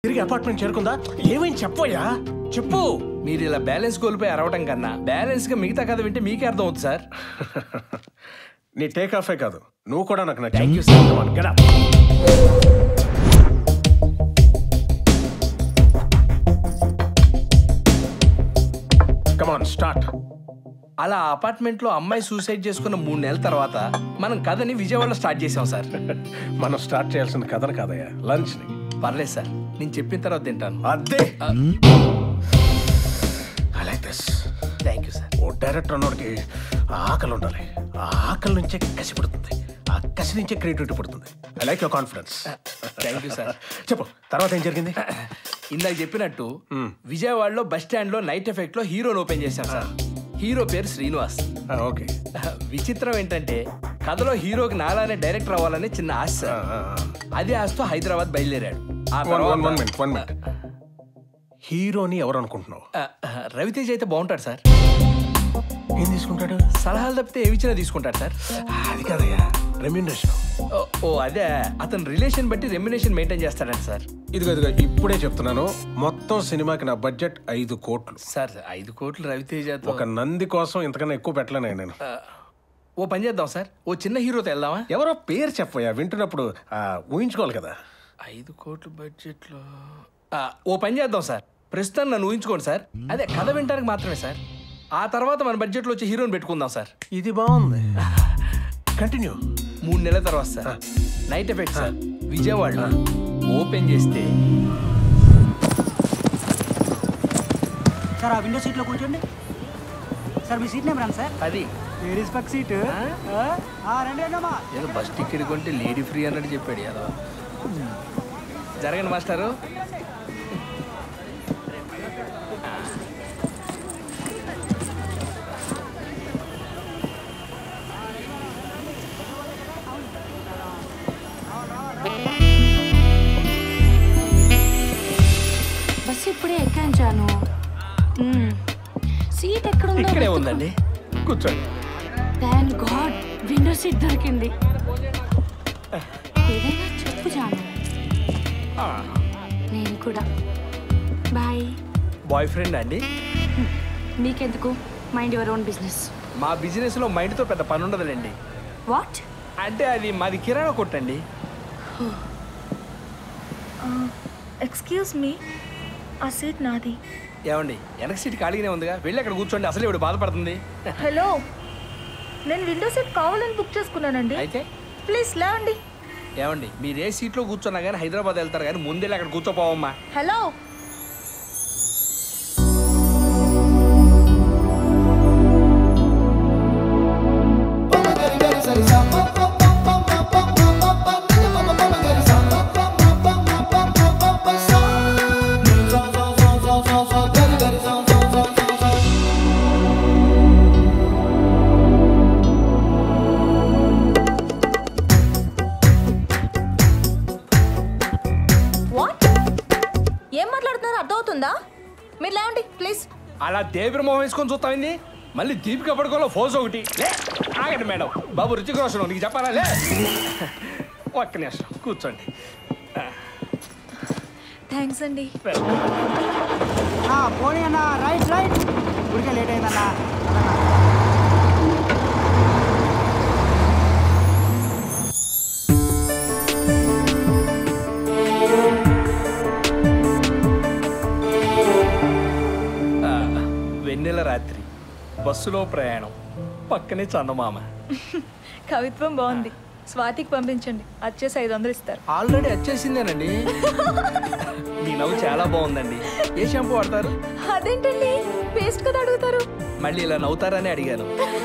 తిరిగి అపార్ట్మెంట్ చేరుకుందా ఏమైంది చెప్పోయా చెప్పు మీరు ఇలా బ్యాలెన్స్ కోల్పోయి అరవటం కన్నా బ్యాలెన్స్ గా మిగతా కథ వింటే మీకే అర్థం అవుతుంది సార్ నీ టేక్ ఆఫే కాదు నువ్వు కూడా నాకు థ్యాంక్ నచ్చావు యూ సార్ కమాన్ స్టార్ట్ అలా అపార్ట్మెంట్ లో అమ్మాయి సూసైడ్ చేసుకున్న మూడు నెలల తర్వాత మనం కథని విజయవాడలో స్టార్ట్ చేసాం సార్ మనం స్టార్ట్ చేయాల్సిన కథను కాదయ్యా లంచ్ ని పర్లేదు సార్ నేను చెప్పిన తర్వాత తింటాను అదే I like this thank you sir ఓ డైరెక్టర్ అన్నోడికి ఆకలి ఉండాలి ఆ ఆకలి నుంచే కసి పుడుతుంది ఆ కసి నుంచే క్రియేటివిటీ పుడుతుంది I like your confidence thank you sir చెప్పు తర్వాత ఏం జరిగింది ఇందాక చెప్పినట్టు విజయవాడలో బస్ స్టాండ్ లో నైట్ ఎఫెక్ట్ లో హీరోని ఓపెన్ చేశాం సార్ హీరో పేరు శ్రీనివాస్ ఓకే విచిత్రం ఏంటంటే కథలో హీరోకి నాలానే డైరెక్టర్ అవ్వాలని చిన్న ఆశ సార్ అదే ఆశతో హైదరాబాద్ బయలుదేరాడు ఆ వన్ వన్ తర్వాత మినిట్ వన్ మినిట్ హీరోని ఎవరు అనుకుంటున్నావు ఆ, ఆ, రవితేజ్ అయితే బాగుంటాడు సార్ ఏం తీసుకుంటాడు సలహాలు తప్పితే ఏమి ఇచ్చినా తీసుకుంటాడు సార్ అది కాదయ్యా రెమ్యూనరేషన్ ఓ, ఓ అదే అతను రిలేషన్ బట్టి రెమ్యునేషన్ మెయింటైన్ చేస్తాడంట సార్ ఇదిగో ఇదిగో ఇప్పుడే చెప్తున్నాను మొత్తం సినిమాకి నా బడ్జెట్ ఐదు కోట్లు సార్ ఐదు కోట్లు రవితేజతో ఒక నంది కోసం ఇంతకన్నా ఎక్కువ పెట్టలేను నేను ఆ, ఓ పని చేద్దాం సార్ ఓ చిన్న హీరోతో వెళ్దామా ఎవరో పేరు చెప్పయ్యా వింటున్నప్పుడు ఆ, ఊహించుకోవాలి కదా ఐదు కోట్ల బడ్జెట్లో ఆ, ఓ పని చేద్దాం సార్ ప్రస్తుతం నన్ను ఊహించుకోండి సార్ అదే కథ వినడానికి మాత్రమే సార్ ఆ తర్వాత మన బడ్జెట్లో వచ్చి హీరోని పెట్టుకుందాం సార్ ఇది బాగుంది కంటిన్యూ మూడు నెలల తర్వాత సార్ నైట్ ఎఫెక్ట్ సార్ విజయవాడలో ఓపెన్ చేస్తే సార్ ఆ విండో సీట్లో కూర్చోండి సార్ మీ సీట్ నెంబర్ ఎంత సార్ అది లేడీస్ పక్క సీట్ రండి రండి అమ్మా ఏదో బస్ టికెట్ కొంటే లేడీ ఫ్రీ అన్నట్టు చెప్పాడు ఏదో జరగండి మాస్టారు బస్సు ఇప్పుడే ఎక్కించాను సీట్ ఎక్కడుందో ఇక్కడే ఉందండి కూర్చోండి థ్యాంక్ గాడ్ విండో సీట్ దొరికింది ఏదైనా చెప్పు జాను నేను కూడా బాయ్ బాయ్ ఫ్రెండ్ అండి మీకెందుకు మైండ్ యువర్ ఓన్ బిజినెస్ మా బిజినెస్లో మైండ్తో పెద్ద పని ఉండదులేండి వాట్ అంటే అది మాది కిరాణా కొట్టండి ఎక్స్క్యూజ్ మీ ఆ సీట్ నాది ఏమండి వెనక సీట్ ఖాళీగానే ఉందిగా వెళ్ళి అక్కడ కూర్చోండి అసలు ఇప్పుడు బాధపడుతుంది హలో నేను విండో సీట్ కావాలని బుక్ చేసుకున్నానండి అయితే ప్లీజ్ లేవండి ఏమండి మీరు ఏ సీట్లో కూర్చున్నా కానీ హైదరాబాద్ వెళ్తారు కానీ ముందే అక్కడ కూర్చోపోవమ్మా హలో వాట్ ఏం మాట్లాడుతున్నారో అర్థమవుతుందా మీరు లేవండి ప్లీజ్ అలా దేవిర మొహం వేసుకొని చూస్తామండి మళ్ళీ దీపిక పడుకోలో ఫోజ్ ఒకటి లే ఆగండి మేడం బాబు రుచిక రోషన్ నీకు చెప్పాలా లే ఒక్క నిమిషం కూర్చోండి థ్యాంక్స్ అండి పోనీ అన్న రైట్ రైట్ ఊరికే లేట్ అయిందన్నా ఆ, వెన్నెల రాత్రి బస్సులో ప్రయాణం పక్కనే చందమామ కవిత్వం బాగుంది స్వాతికి పంపించండి వచ్చేసి ఐదు వందలు ఇస్తారు ఆల్రెడీ వచ్చేసిందేనండి మీ నవ్వు చాలా బాగుందండి ఏ షాంపూ వాడతారు అదేంటండి పేస్ట్ కదా అడుగుతారు మళ్ళీ ఇలా నవ్వుతారని అడిగాను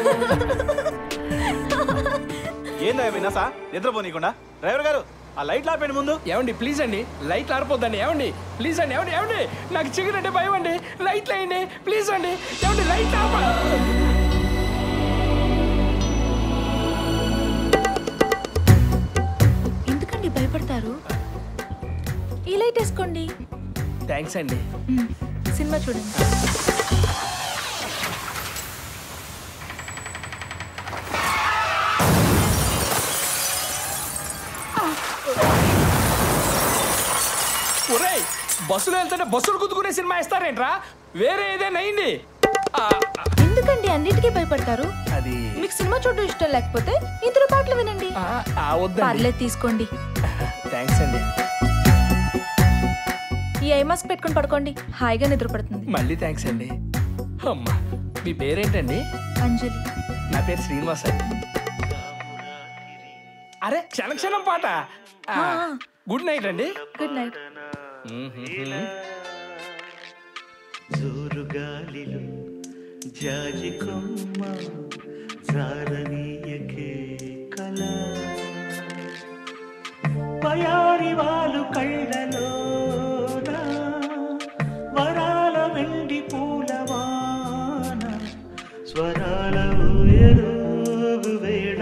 ఏందా వినాసా నిద్రపోనీకుండా డ్రైవర్ గారు ఆ లైట్ ఆపండి ముందు ఏమండి ప్లీజ్ అండి లైట్ ఆరిపోద్దండి ఏమండి ప్లీజ్ అండి ఏమండి ఏమండి నాకు చికెన్ అంటే భయం అండి లైట్లు వేయండి ప్లీజ్ అండి ఏమండి లైట్ ఆప ఎందుకండి భయపడతారు ఈ లైట్ వేసుకోండి థ్యాంక్స్ అండి మ్మ్. సినిమా చూడండి ఒరేయ్ బస్సులో వెళ్తుంటే బస్సులు గుద్దుకునే సినిమా ఇస్తారేంట్రా వేరే ఏదైనా అయింది ఆ, ఎందుకండి అన్నిటికీ భయపడతారు అది మీకు సినిమా చూడడం ఇష్టం లేకపోతే ఇందులో పాటలు వినండి ఆ, ఆ, వద్దండి పర్లేదు తీసుకోండి థ్యాంక్స్ అండి ఈ ఐ మాస్క్ పెట్టుకొని పడుకోండి హాయిగా నిద్ర పడుతుంది మళ్ళీ థ్యాంక్స్ అండి అమ్మా మీ పేరేంటండి అంజలి నా పేరు శ్రీనివాస్ అండి అరే క్షణ క్షణం పాట ఆ, గుడ్ నైట్ అండి గుడ్ నైట్ జోరుగాలిలో జాజి కొమ్మ జారనీయకే కల పయారి వాళ్ళు కళ్ళలో వరాల వెండి పూలవాన స్వరాల ఊయలు వేడ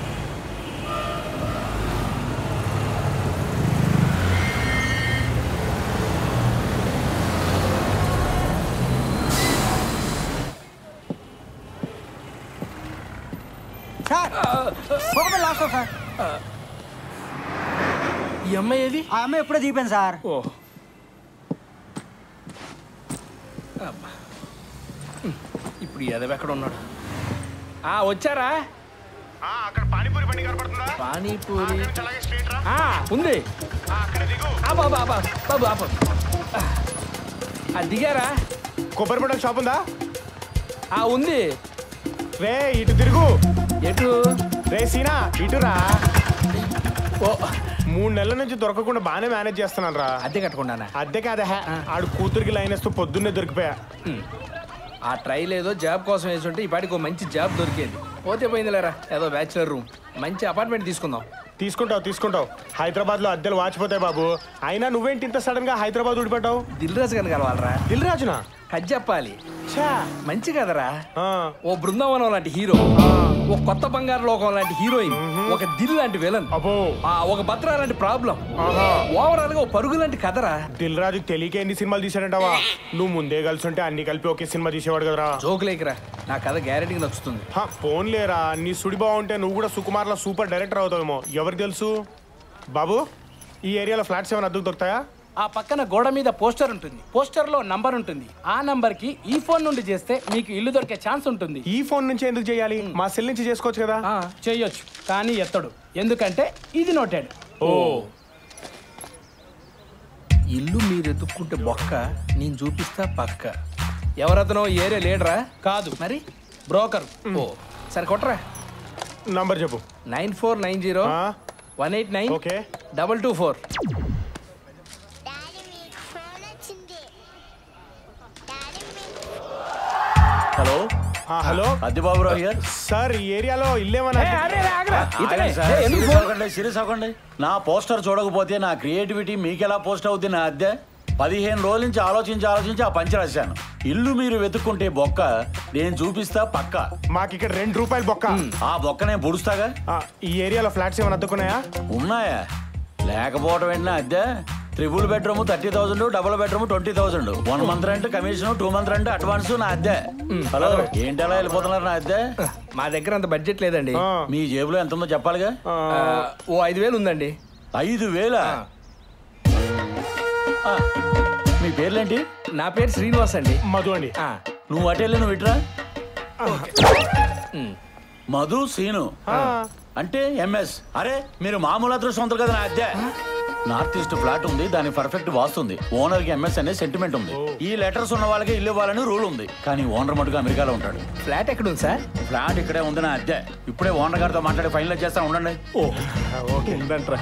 సార్ ఒకటి లాస్ట్ సార్ ఈ అమ్మాయి ఏది ఆ అమ్మాయి ఎప్పుడో దిగిపోయింది సార్ ఓ అబ్బా. హ్మ్. ఇప్పుడు ఈ ఎదవ ఎక్కడ ఉన్నాడు ఆ వచ్చారా అక్కడ పానీపూరి బండి కనపడుతుందా పానీపూరి అలాగే స్ట్రీట్ రా ఆ, ఉంది అక్కడ దిగు ఆ, బాబు బాబు బాబు ఆపు ఆ, దిగారా కొబ్బరి బండల షాప్ ఉందా ఆ ఉంది రే ఇటు తిరుగు ఎటు రే సీనా ఇటురా ఓ మూడు నెలల నుంచి దొరకకుండా బాగానే మేనేజ్ చేస్తున్నాను రా అద్దె కట్టుకున్నానా అద్దె కాదా హే. ఆడు కూతురికి లైన్ వేస్తూ పొద్దున్నే దొరికిపోయా ఆ ట్రైల్ ఏదో జాబ్ కోసం వేసి ఉంటే ఈ పాటికి ఒక మంచి జాబ్ దొరికేది పోతే పోయిందిలేరా ఏదో బ్యాచులర్ రూమ్ మంచి అపార్ట్మెంట్ తీసుకుందాం తీసుకుంటావు తీసుకుంటావు హైదరాబాద్ లో అద్దెలు వాచిపోతాయి బాబు అయినా నువ్వేంటి ఇంత సడన్ గా హైదరాబాద్ ఊడిపడ్డావు దిల్ రాజు గారిని కలవాలరా దిల్ రాజునా కట్ చెప్పాలి ఛా. మంచి కదరా ఆ. ఓ బృందావనం లాంటి హీరో ఓ కొత్త బంగారు లోకం లాంటి హీరోయిన్ ఒక దిల్ లాంటి విలన్ అబ్బో ఆ ఒక భద్ర లాంటి ప్రాబ్లం ఆహా. ఓవరాల్ గా ఓ పరుగు లాంటి కదరా దిల్ రాజు తెలియక ఎన్ని సినిమాలు తీసాడంటావా నువ్వు ముందే కలిసి ఉంటే అన్ని కలిపి ఒకే సినిమా తీసేవాడు కదరా జోకులేకిరా నా కథ గ్యారెంటీకి నచ్చుతుంది హ, పోన్లేరా నీ సుడి బాగుంటే నువ్వు కూడా సుకుమార్లో సూపర్ డైరెక్టర్ అవుతావేమో ఎవరికి తెలుసు బాబు ఈ ఏరియాలో ఫ్లాట్స్ ఏమైనా అద్దెకు దొరుకుతాయా ఆ పక్కన గోడ మీద పోస్టర్ ఉంటుంది పోస్టర్ లో నంబర్ ఉంటుంది ఆ నంబర్ కి ఈ ఫోన్ నుండి చేస్తే మీకు ఇల్లు దొరికే ఛాన్స్ ఉంటుంది ఈ ఫోన్ నుంచి ఎందుకు చేయాలి మా సెల్ నుంచి చేసుకోవచ్చు కదా ఆ, చెయ్యొచ్చు కానీ ఎత్తడు ఎందుకంటే ఇది నోటెడ్ ఓ ఇల్లు మీరు ఎత్తుక్కుంటే బొక్క నేను చూపిస్తా పక్క ఎవరతనో ఈ ఏరియా లీడరా కాదు మరి బ్రోకర్ ఓ సరే కొట్టరా నంబర్ చెప్పు నైన్ ఫోర్ నైన్ జీరో ఆ, one eight nine okay double two four daddy మీకు ఫోన్ వచ్చింది డాడీ మీకు హలో ఆ, హలో అద్దెబాబురావు హియర్ సార్ ఈ ఏరియాలో ఇల్లేమన్నా ఇతనే సార్, ఏ, ఎందుకు సీరియస్ ఫోన్? అవ్వకండి, సీరియస్ అవ్వకండి నా పోస్టర్ చూడకపోతే నా క్రియేటివిటీ మీకెలా పోస్ట్ అవుతుంది నా అద్దె పదిహేను రోజుల నుంచి ఆలోచించి ఆలోచించి ఆ పంచి రాశాను ఇల్లు మీరు వెతుక్కుంటే బొక్క నేను చూపిస్తా పక్క మాకు ఇక్కడ రెండు రూపాయలు బొక్క ఆ బొక్క నేను పొడుస్తాగా ఆ, ఈ ఏరియాలో ఫ్లాట్స్ ఏమైనా అద్దుకున్నాయా ఉన్నాయా లేకపోవడం ఏంటి నా అద్దె triple bedroom thirty thousand double bedroom twenty thousand one month rent commission two month rent advance నా అద్దె హలో ఏంటి అలా వెళ్ళిపోతున్నారు నా అద్దె మా దగ్గర అంత బడ్జెట్ లేదండి ఆ, మీ జేబులో ఎంత ఉందో చెప్పాలిగా ఆ, ఆ, ఓ ఐదు వేలు ఉందండి ఐదు వేల మీ పేర్లేంటి నా పేరు శ్రీనివాస్ అండి మధు అండి ఆ, నువ్వు అటెళ్ళి నువ్వు ఇట్రా మధు సీను ఆ, అంటే ఎంఎస్ అరే మీరు మామూలు అదృష్టవంతులు కదా నా అద్దె నార్త్ ఈస్ట్ ఫ్లాట్ ఉంది దాని పర్ఫెక్ట్ వాస్తుంది ఓనర్ కి ఎంఎస్ అనే సెంటిమెంట్ ఉంది ఈ లెటర్స్ ఉన్న వాళ్ళకి ఇల్లు ఇవ్వాలని రూల్ ఉంది కానీ ఓనర్ మటుకు అమెరికాలో ఉంటాడు ఫ్లాట్ ఎక్కడ ఉంది సార్ ఫ్లాట్ ఇక్కడే ఉంది నా అద్దె ఇప్పుడే ఓనర్ గారితో మాట్లాడి ఫైనల్ చేస్తా ఉండండి ఓకే ఉందంట్రా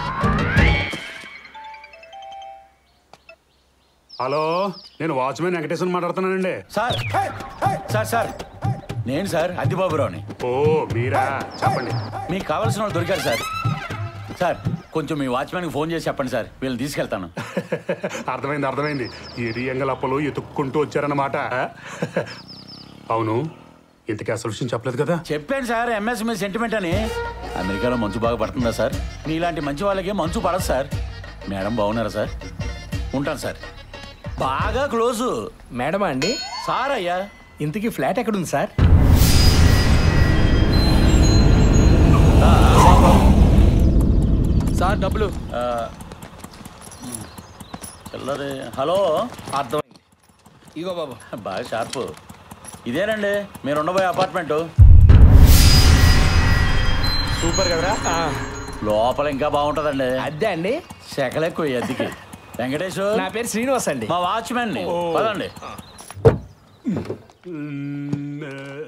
హలో నేను వాచ్మెన్ వెంకటేశ్వర మాట్లాడుతున్నానండి సార్ సార్ సార్ నేను సార్ అద్దిబాబురావుని ఓ మీరా చెప్పండి మీకు కావాల్సిన వాళ్ళు దొరికారు సార్ సార్ కొంచెం మీ వాచ్మెన్కి ఫోన్ చేసి చెప్పండి సార్ వీళ్ళని తీసుకెళ్తాను అర్థమైంది అర్థమైంది ఈ ఎంగలప్పలు ఎత్తుక్కుంటూ వచ్చారన్నమాట అవును ఇంతకీ అసలు విషయం చెప్పలేదు కదా చెప్పాను సార్ ఎంఎస్ మీ సెంటిమెంట్ అని అమెరికాలో మంచు బాగా పడుతుందా సార్ మీలాంటి మంచి వాళ్ళకి మంచు పడదు సార్ మేడం బాగున్నారా సార్ ఉంటాను సార్ బాగా క్లోజు మేడమా అండి సార్ అయ్యా ఇంతకీ ఫ్లాట్ ఎక్కడ ఉంది సార్ సార్ డబ్బులు చిల్లరే హలో అర్థమైంది ఇగో బాబు బాగా షార్ప్ ఇదేనండి మీరు ఉండబోయే అపార్ట్మెంట్ సూపర్ కదరా లోపల ఇంకా బాగుంటుందండి అదే అండి సెకలు ఎక్కువ ఈ అద్దెకి వెంకటేష్ నా పేరు శ్రీనివాస్ అండి మా వాచ్మెన్ ని పదండి